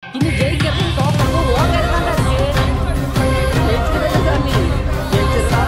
இன்னும் ஜெயிக்கிறதும் தோக்கிறதும் உன் கையில தான்டா இருக்கு ஜெயிச்சிருவேன் சாமி ஜெயிச்சிருடா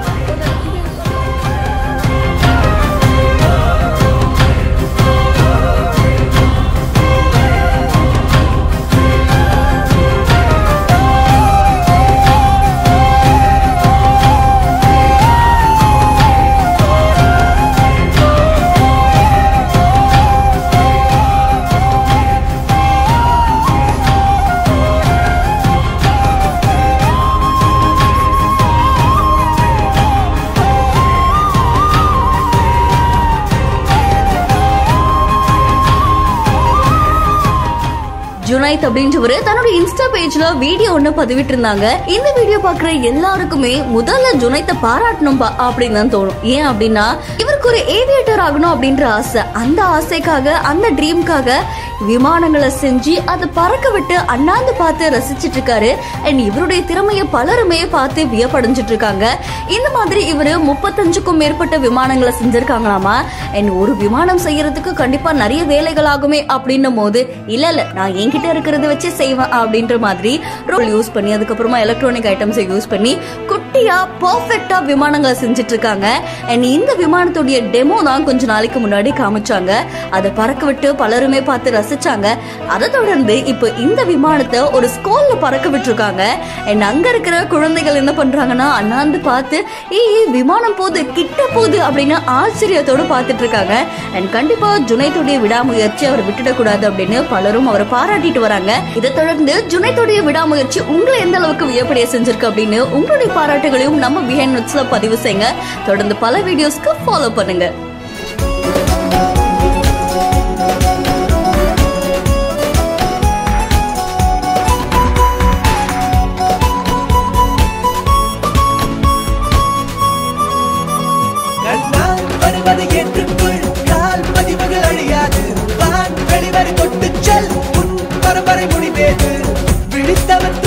ஜுனைத் அப்படின்றவரு தன்னோட இன்ஸ்டா பேஜ்ல வீடியோ ஒண்ணு பதிவிட்டு இருந்தாங்க இந்த வீடியோ பாக்குற எல்லாருக்குமே முதல்ல ஜுனைத்தை பாராட்டணும்பா அப்படின்னு தான் தோணும் ஏன் அப்படின்னா இவருக்கு ஒரு ஏவியேட்டர் ஆகணும் அப்படின்ற ஆசை அந்த ஆசைக்காக அந்த ட்ரீம்காக விமானங்களை செஞ்சு அதை பறக்க விட்டு அண்ணாந்து பார்த்து ரசிச்சிட்டு இருக்காரு அண்ட் இவருடைய திறமையை பலருமே பார்த்து வியப்படைஞ்சிட்டு இருக்காங்க இந்த மாதிரி இவரு முப்பத்தஞ்சுக்கும் மேற்பட்ட விமானங்களை செஞ்சிருக்காங்களாமா அண்ட் ஒரு விமானம் செய்யறதுக்கு கண்டிப்பா நிறைய வேலைகள் ஆகுமே அப்படின்னும் போது இல்ல இல்ல நான் என்கிட்ட இருக்கிறத வச்சு செய்வேன் அப்படின்ற மாதிரி ரோல் யூஸ் பண்ணி அதுக்கப்புறமா எலக்ட்ரானிக் ஐட்டம்ஸை யூஸ் பண்ணி குட்டியா பர்ஃபெக்டா விமானங்களை செஞ்சுட்டு இருக்காங்க அண்ட் இந்த விமானத்துடைய டெமோ தான் கொஞ்ச நாளைக்கு முன்னாடி காமிச்சாங்க அதை பறக்க விட்டு பலருமே பார்த்து ரசிச்சாங்க அதை தொடர்ந்து இப்போ இந்த விமானத்தை ஒரு ஸ்கூல்ல பறக்க விட்டுருக்காங்க அண்ட் அங்க இருக்கிற குழந்தைகள் என்ன பண்றாங்கன்னா அண்ணாந்து பார்த்து ஏய் ஏய், விமானம் போகுது கிட்ட போகுது அப்படின்னு ஆச்சரியத்தோட பார்த்துட்டு இருக்காங்க அண்ட் கண்டிப்பா ஜுனைத்துடைய விடாமுயற்சி அவர் விட்டுடக்கூடாது அப்படின்னு பலரும் அவரை பாராட்டிட்டு வராங்க இதை தொடர்ந்து ஜுனைத்துடைய விடாமுயற்சி உங்களை எந்த அளவுக்கு வியப்படைய செஞ்சிருக்கு அப்படின்னு உங்களுடைய பாராட்டுகளையும் நம்ம பிஹைண்ட் நோட்ஸ்ல பதிவு செய்யுங்க தொடர்ந்து பல வீடியோஸ்க்கு ஃபாலோ பண்ணுங்க கண்ணால் வருவது ஏற்றுக்குள் கால் பதிவுகள் அழியாது வான் வெளிவரை தொட்டு செல் உன் பரம்பரை முடிவேது விழித்தவன்